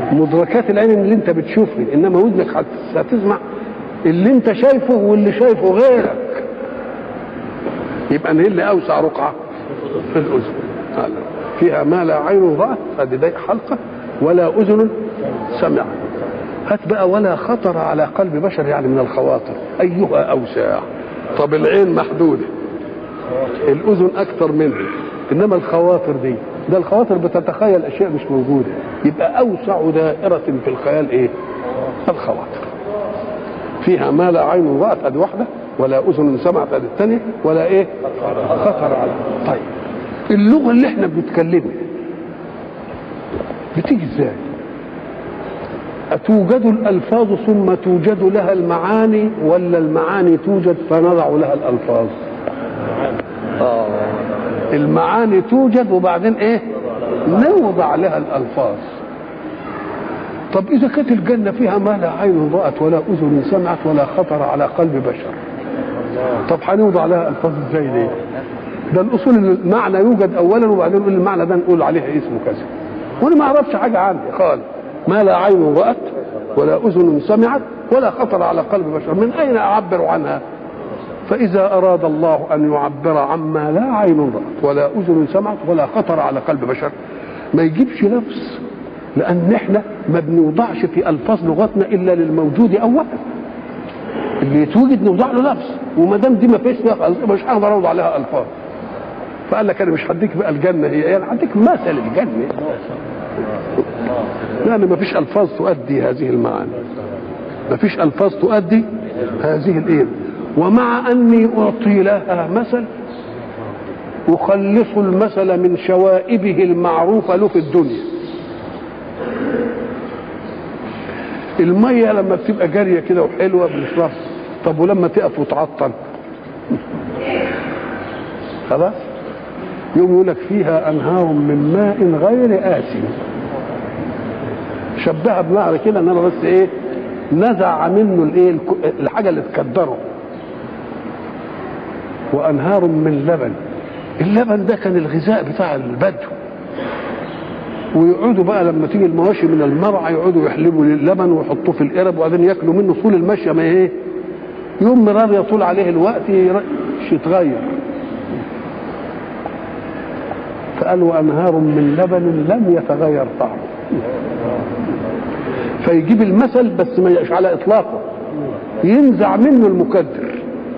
مدركات العين اللي انت بتشوفه انما ودنك هت- هتسمع اللي انت شايفه واللي شايفه غيرك يبقى ايه اللي اوسع رقعه في الاذن هذا. فيها ما لا عين رأت هذه دي حلقه ولا اذن سمعت هات بقى ولا خطر على قلب بشر يعني من الخواطر ايها اوسع طب العين محدوده الاذن اكثر منها انما الخواطر دي ده الخواطر بتتخيل اشياء مش موجوده يبقى اوسع دائره في الخيال ايه الخواطر فيها ما لا عين رأت ادي واحده ولا اذن سمعت ادي الثانيه ولا ايه خطر على طيب اللغه اللي احنا بنتكلمها بتيجي ازاي أتوجد الألفاظ ثم توجد لها المعاني ولا المعاني توجد فنضع لها الألفاظ آه. المعاني توجد وبعدين إيه نوضع لها الألفاظ طب إذا كانت الجنة فيها ما لا عين رأت ولا أذن سمعت ولا خطر على قلب بشر طب هنوضع لها ألفاظ إزاي دي ده الأصول إن المعنى يوجد أولا وبعدين نقول المعنى ده نقول عليه اسمه كذا وأنا ما أعرفش حاجة عنه خالص ما لا عين رأت ولا أذن سمعت ولا خطر على قلب بشر من أين أعبر عنها فإذا أراد الله أن يعبر عما لا عين رأت ولا أذن سمعت ولا خطر على قلب بشر ما يجيبش لفظ لأن احنا ما بنوضعش في ألفاظ لغتنا إلا للموجود أولا اللي يتوجد نوضع له لفظ وما دام دي ما فيش لفظ مش هقدر اوضع عليها الفاظ فقال لك انا مش هديك بقى الجنه هي يعني هديك مثل الجنه يعني ما فيش الفاظ تؤدي هذه المعاني ما فيش الفاظ تؤدي هذه الايه ومع اني اعطي لها مثل اخلص المثل من شوائبه المعروفه له في الدنيا الميه لما بتبقى جاريه كده وحلوه بنشربها طب ولما تقف وتعطل خلاص يوم يقول لك فيها انهار من ماء غير آسن شبهها بنهر كده انما بس ايه نزع منه الايه الك- الحاجه اللي تكدره وانهار من لبن اللبن ده كان الغذاء بتاع البدو ويقعدوا بقى لما تيجي المواشي من المرعى يقعدوا يحلبوا اللبن ويحطوه في القرب وبعدين ياكلوا منه طول المشيه ما ايه يوم مرار يطول عليه الوقت ير- يتغير فقالوا انهار من لبن لم يتغير طعمه فيجيب المثل بس ما يبقاش على اطلاقه ينزع منه المكدر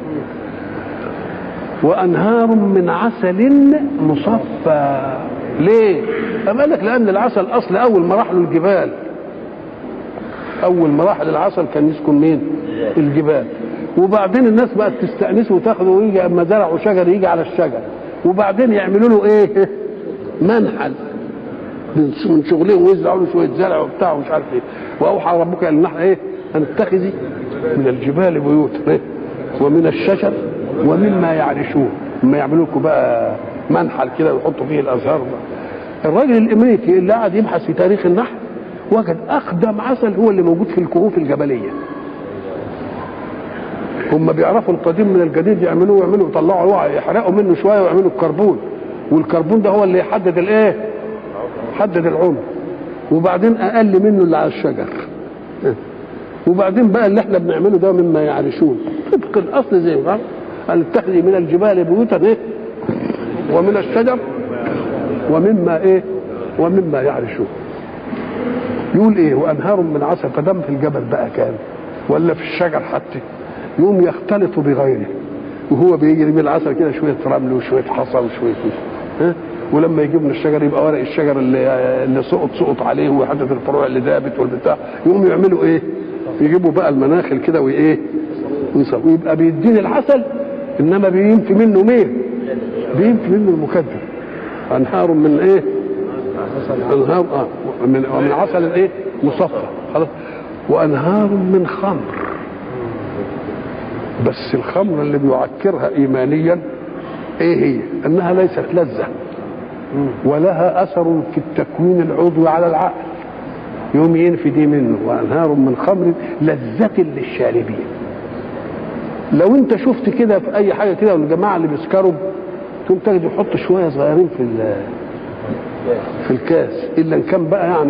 وانهار من عسل مصفى ليه؟ أم قال لك لان العسل اصل اول ما راح له الجبال اول ما راح للعسل كان يسكن مين؟ الجبال وبعدين الناس بقت تستانسه وتاخده ويجي اما زرعوا شجر يجي على الشجر وبعدين يعملوا له ايه؟ منحل من من شغلهم ويزرعوا له شويه زرع وبتاع ومش عارف ايه واوحى ربك الى النحل ايه؟ ان اتخذي من الجبال بيوتا إيه؟ ومن الشجر ومما يعرشون لما يعملوا لكم بقى منحل كده ويحطوا فيه الازهار بقى. الراجل الامريكي اللي قعد يبحث في تاريخ النحل وجد اقدم عسل هو اللي موجود في الكهوف الجبليه هم بيعرفوا القديم من الجديد يعملوه ويعملوا يطلعوا يحرقوا منه شويه ويعملوا الكربون والكربون ده هو اللي يحدد الايه؟ حدد العمر وبعدين اقل منه اللي على الشجر وبعدين بقى اللي احنا بنعمله ده مما يعرشون طبق الاصل زي ما قال اتخذي من الجبال بيوتا ايه ومن الشجر ومما ايه ومما يعرشون يقول ايه وانهار من عسل فدم في الجبل بقى كان ولا في الشجر حتى يوم يختلط بغيره وهو بيجري من العسل كده شويه رمل وشويه حصى وشويه ها ولما يجيب من الشجر يبقى ورق الشجر اللي اللي سقط سقط عليه وحته الفروع اللي دابت والبتاع يقوموا يعملوا ايه؟ يجيبوا بقى المناخل كده وايه؟ ويص- ويبقى بيديني العسل انما بينفي منه مين؟ بينفي منه المكدر انهار من ايه؟ انهار اه من ومن عسل ايه؟ مصفى خلاص وانهار من خمر بس الخمر اللي بيعكرها ايمانيا ايه هي؟ انها ليست لذه ولها اثر في التكوين العضوي على العقل يوم ينفي دي منه وانهار من خمر لذة للشاربين لو انت شفت كده في اي حاجه كده والجماعه اللي بيسكروا تقوم تجد يحط شويه صغيرين في ال- في الكاس الا ان كان بقى يعني